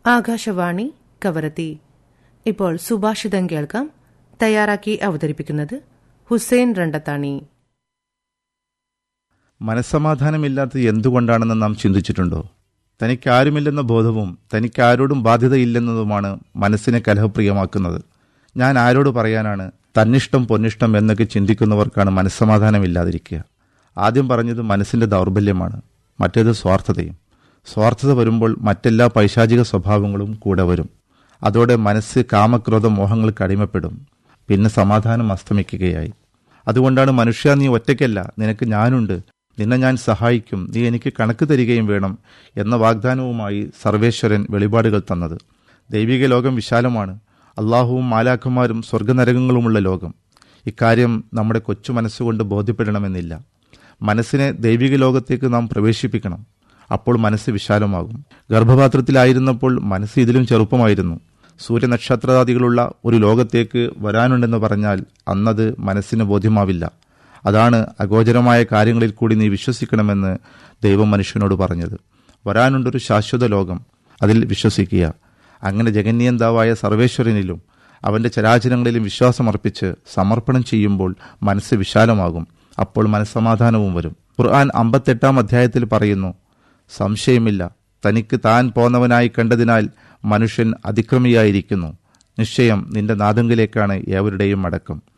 ആകാശവാണി കവരത്തി ഇപ്പോൾ സുഭാഷിതം കേൾക്കാം തയ്യാറാക്കി അവതരിപ്പിക്കുന്നത് ഹുസൈൻ രണ്ടത്താണി മനസ്സമാധാനമില്ലാത്തത് എന്തുകൊണ്ടാണെന്ന് നാം ചിന്തിച്ചിട്ടുണ്ടോ തനിക്കാരുമില്ലെന്ന ബോധവും തനിക്കാരോടും ബാധ്യതയില്ലെന്നതുമാണ് മനസ്സിനെ കലഹപ്രിയമാക്കുന്നത് ഞാൻ ആരോട് പറയാനാണ് തന്നിഷ്ടം പൊന്നിഷ്ടം എന്നൊക്കെ ചിന്തിക്കുന്നവർക്കാണ് മനസ്സമാധാനമില്ലാതിരിക്കുക ആദ്യം പറഞ്ഞത് മനസ്സിന്റെ ദൗർബല്യമാണ് മറ്റേത് സ്വാർത്ഥതയും സ്വാർത്ഥത വരുമ്പോൾ മറ്റെല്ലാ പൈശാചിക സ്വഭാവങ്ങളും കൂടെ വരും അതോടെ മനസ്സ് കാമക്രോധ മോഹങ്ങൾക്ക് അടിമപ്പെടും പിന്നെ സമാധാനം അസ്തമിക്കുകയായി അതുകൊണ്ടാണ് മനുഷ്യ നീ ഒറ്റയ്ക്കല്ല നിനക്ക് ഞാനുണ്ട് നിന്നെ ഞാൻ സഹായിക്കും നീ എനിക്ക് കണക്ക് തരികയും വേണം എന്ന വാഗ്ദാനവുമായി സർവേശ്വരൻ വെളിപാടുകൾ തന്നത് ദൈവിക ലോകം വിശാലമാണ് അള്ളാഹുവും മാലാഖന്മാരും സ്വർഗനരകങ്ങളുമുള്ള ലോകം ഇക്കാര്യം നമ്മുടെ കൊച്ചു മനസ്സുകൊണ്ട് ബോധ്യപ്പെടണമെന്നില്ല മനസ്സിനെ ദൈവിക ലോകത്തേക്ക് നാം പ്രവേശിപ്പിക്കണം അപ്പോൾ മനസ്സ് വിശാലമാകും ഗർഭപാത്രത്തിലായിരുന്നപ്പോൾ മനസ്സ് ഇതിലും ചെറുപ്പമായിരുന്നു സൂര്യനക്ഷത്രാദികളുള്ള ഒരു ലോകത്തേക്ക് വരാനുണ്ടെന്ന് പറഞ്ഞാൽ അന്നത് മനസ്സിന് ബോധ്യമാവില്ല അതാണ് അഗോചരമായ കാര്യങ്ങളിൽ കൂടി നീ വിശ്വസിക്കണമെന്ന് ദൈവം മനുഷ്യനോട് പറഞ്ഞത് വരാനുണ്ടൊരു ശാശ്വത ലോകം അതിൽ വിശ്വസിക്കുക അങ്ങനെ ജഗന്യന്താവായ സർവേശ്വരനിലും അവന്റെ ചരാചരങ്ങളിലും വിശ്വാസമർപ്പിച്ച് സമർപ്പണം ചെയ്യുമ്പോൾ മനസ്സ് വിശാലമാകും അപ്പോൾ മനസ്സമാധാനവും വരും ഖുർആൻ അമ്പത്തെട്ടാം അധ്യായത്തിൽ പറയുന്നു സംശയമില്ല തനിക്ക് താൻ പോന്നവനായി കണ്ടതിനാൽ മനുഷ്യൻ അതിക്രമിയായിരിക്കുന്നു നിശ്ചയം നിന്റെ നാദങ്കിലേക്കാണ് ഏവരുടെയും അടക്കം